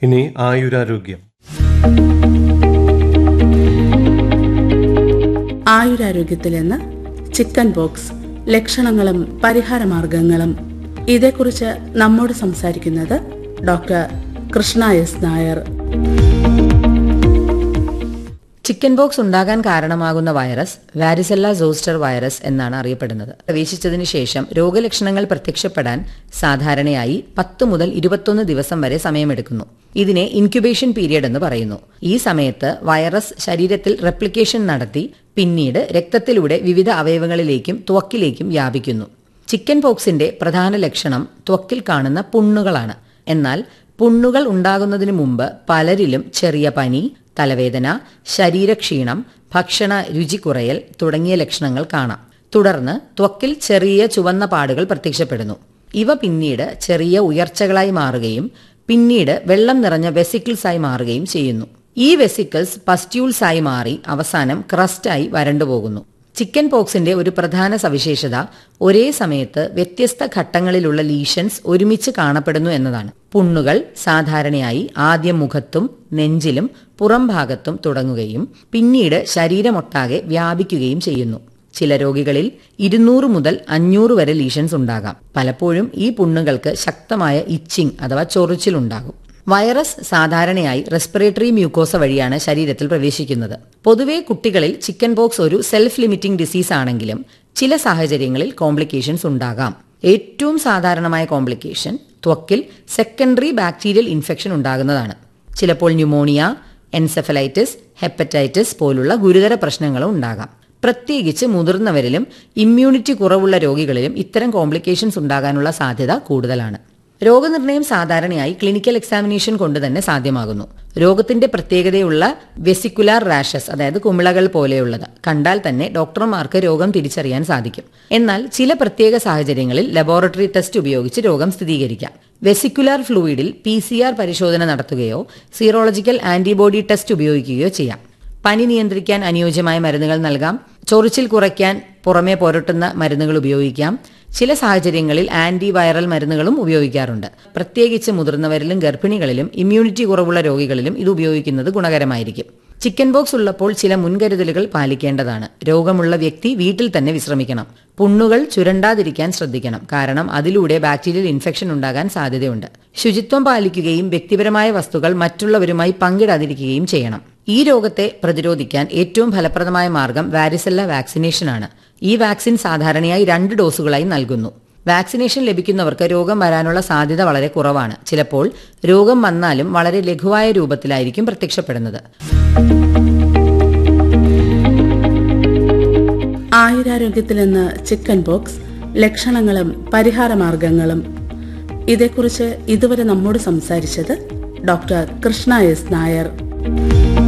ഇനി ആയുരാരോഗ്യം ആയുരാരോഗ്യത്തിൽ നിന്ന് ചിക്കൻ ബോക്സ് ലക്ഷണങ്ങളും പരിഹാരമാർഗങ്ങളും ഇതേക്കുറിച്ച് നമ്മോട് സംസാരിക്കുന്നത് doctor Krishna S Nair chicken pox ഉണ്ടാകാൻ കാരണമാകുന്ന വൈറസ് വാരിസെല്ല സോസ്റ്റർ വൈറസ് എന്നാണ് അറിയപ്പെടുന്നത് പ്രവേശിച്ചതിന് ശേഷം രോഗലക്ഷണങ്ങൾ പ്രത്യക്ഷപ്പെടാൻ സാധാരണയായി പത്ത് മുതൽ ഇരുപത്തൊന്ന് ദിവസം വരെ സമയമെടുക്കുന്നു ഇതിനെ ഇൻക്യുബേഷൻ പീരിയഡ് എന്ന് പറയുന്നു ഈ സമയത്ത് വൈറസ് ശരീരത്തിൽ റെപ്ലിക്കേഷൻ നടത്തി പിന്നീട് രക്തത്തിലൂടെ വിവിധ അവയവങ്ങളിലേക്കും ത്വക്കിലേക്കും വ്യാപിക്കുന്നു ചിക്കൻ പോക്സിന്റെ പ്രധാന ലക്ഷണം ത്വക്കിൽ കാണുന്ന പുണ്ണുകളാണ് എന്നാൽ പുണ്ണുകൾ ഉണ്ടാകുന്നതിന് മുമ്പ് പലരിലും ചെറിയ പനി തലവേദന ശരീരക്ഷീണം ഭക്ഷണ രുചി കുറയൽ തുടങ്ങിയ ലക്ഷണങ്ങൾ കാണാം തുടർന്ന് ത്വക്കിൽ ചെറിയ ചുവന്ന പാടുകൾ പ്രത്യക്ഷപ്പെടുന്നു ഇവ പിന്നീട് ചെറിയ ഉയർച്ചകളായി മാറുകയും പിന്നീട് വെള്ളം നിറഞ്ഞ വെസിക്കിൾസായി മാറുകയും ചെയ്യുന്നു ഈ വെസിക്കിൾസ് പസ്റ്റ്യൂൾസ് ആയി മാറി അവസാനം ക്രസ്റ്റായി വരണ്ടുപോകുന്നു ചിക്കൻ പോക്സിന്റെ ഒരു പ്രധാന സവിശേഷത ഒരേ സമയത്ത് വ്യത്യസ്ത ഘട്ടങ്ങളിലുള്ള ലീഷൻസ് ഒരുമിച്ച് കാണപ്പെടുന്നു എന്നതാണ് പുണ്ണുകൾ സാധാരണയായി ആദ്യം മുഖത്തും നെഞ്ചിലും പുറം ഭാഗത്തും തുടങ്ങുകയും പിന്നീട് ശരീരമൊട്ടാകെ വ്യാപിക്കുകയും ചെയ്യുന്നു ചില രോഗികളിൽ ഇരുന്നൂറ് മുതൽ അഞ്ഞൂറ് വരെ ലീഷൻസ് ഉണ്ടാകാം പലപ്പോഴും ഈ പുണ്ണുകൾക്ക് ശക്തമായ ഇച്ചിങ് അഥവാ ചൊറിച്ചിലുണ്ടാകും വൈറസ് സാധാരണയായി റെസ്പിറേറ്ററി മ്യൂക്കോസ വഴിയാണ് ശരീരത്തിൽ പ്രവേശിക്കുന്നത് പൊതുവെ കുട്ടികളിൽ ചിക്കൻ ബോക്സ് ഒരു സെൽഫ് ലിമിറ്റിംഗ് ഡിസീസ് ആണെങ്കിലും ചില സാഹചര്യങ്ങളിൽ കോംപ്ലിക്കേഷൻസ് ഉണ്ടാകാം ഏറ്റവും സാധാരണമായ കോംപ്ലിക്കേഷൻ ത്വക്കിൽ സെക്കൻഡറി ബാക്ടീരിയൽ ഇൻഫെക്ഷൻ ഉണ്ടാകുന്നതാണ് ചിലപ്പോൾ ന്യൂമോണിയ എൻസെഫലൈറ്റിസ് ഹെപ്പറ്റൈറ്റിസ് പോലുള്ള ഗുരുതര പ്രശ്നങ്ങളും ഉണ്ടാകാം പ്രത്യേകിച്ച് മുതിർന്നവരിലും ഇമ്മ്യൂണിറ്റി കുറവുള്ള രോഗികളിലും ഇത്തരം കോംപ്ലിക്കേഷൻസ് ഉണ്ടാകാനുള്ള സാധ്യത കൂടുതലാണ് രോഗനിർണയം സാധാരണയായി ക്ലിനിക്കൽ എക്സാമിനേഷൻ കൊണ്ട് തന്നെ സാധ്യമാകുന്നു രോഗത്തിന്റെ പ്രത്യേകതയുള്ള വെസിക്കുലാർ റാഷസ് അതായത് കുമിളകൾ പോലെയുള്ളത് കണ്ടാൽ തന്നെ ഡോക്ടർമാർക്ക് രോഗം തിരിച്ചറിയാൻ സാധിക്കും എന്നാൽ ചില പ്രത്യേക സാഹചര്യങ്ങളിൽ ലബോറട്ടറി ടെസ്റ്റ് ഉപയോഗിച്ച് രോഗം സ്ഥിരീകരിക്കാം വെസിക്കുലാർ ഫ്ലൂയിഡിൽ പി പരിശോധന നടത്തുകയോ സീറോളജിക്കൽ ആന്റിബോഡി ടെസ്റ്റ് ഉപയോഗിക്കുകയോ ചെയ്യാം പനി നിയന്ത്രിക്കാൻ അനുയോജ്യമായ മരുന്നുകൾ നൽകാം ചൊറിച്ചിൽ കുറയ്ക്കാൻ പുറമെ പുരട്ടുന്ന മരുന്നുകൾ ഉപയോഗിക്കാം ചില സാഹചര്യങ്ങളിൽ ആന്റി വൈറൽ മരുന്നുകളും ഉപയോഗിക്കാറുണ്ട് പ്രത്യേകിച്ച് മുതിർന്നവരിലും ഗർഭിണികളിലും ഇമ്മ്യൂണിറ്റി കുറവുള്ള രോഗികളിലും ഇത് ഉപയോഗിക്കുന്നത് ഗുണകരമായിരിക്കും ചിക്കൻ ബോക്സ് ഉള്ളപ്പോൾ ചില മുൻകരുതലുകൾ പാലിക്കേണ്ടതാണ് രോഗമുള്ള വ്യക്തി വീട്ടിൽ തന്നെ വിശ്രമിക്കണം പുണ്ണുകൾ ചുരണ്ടാതിരിക്കാൻ ശ്രദ്ധിക്കണം കാരണം അതിലൂടെ ബാക്ടീരിയൽ ഇൻഫെക്ഷൻ ഉണ്ടാകാൻ സാധ്യതയുണ്ട് ശുചിത്വം പാലിക്കുകയും വ്യക്തിപരമായ വസ്തുക്കൾ മറ്റുള്ളവരുമായി പങ്കിടാതിരിക്കുകയും ചെയ്യണം ഈ രോഗത്തെ പ്രതിരോധിക്കാൻ ഏറ്റവും ഫലപ്രദമായ മാർഗം വാരിസെല്ല വാക്സിനേഷനാണ് ഈ വാക്സിൻ സാധാരണയായി രണ്ട് ഡോസുകളായി നൽകുന്നു വാക്സിനേഷൻ ലഭിക്കുന്നവർക്ക് രോഗം വരാനുള്ള സാധ്യത വളരെ കുറവാണ് ചിലപ്പോൾ രോഗം വന്നാലും വളരെ ലഘുവായ രൂപത്തിലായിരിക്കും പ്രത്യക്ഷപ്പെടുന്നത് ആയുരാരോഗ്യത്തിൽ നിന്ന് ചിക്കൻ ബോക്സ് ലക്ഷണങ്ങളും പരിഹാരമാർഗങ്ങളും ഇതേക്കുറിച്ച് ഇതുവരെ നമ്മോട് സംസാരിച്ചത് ഡോക്ടർ കൃഷ്ണ എസ് നായർ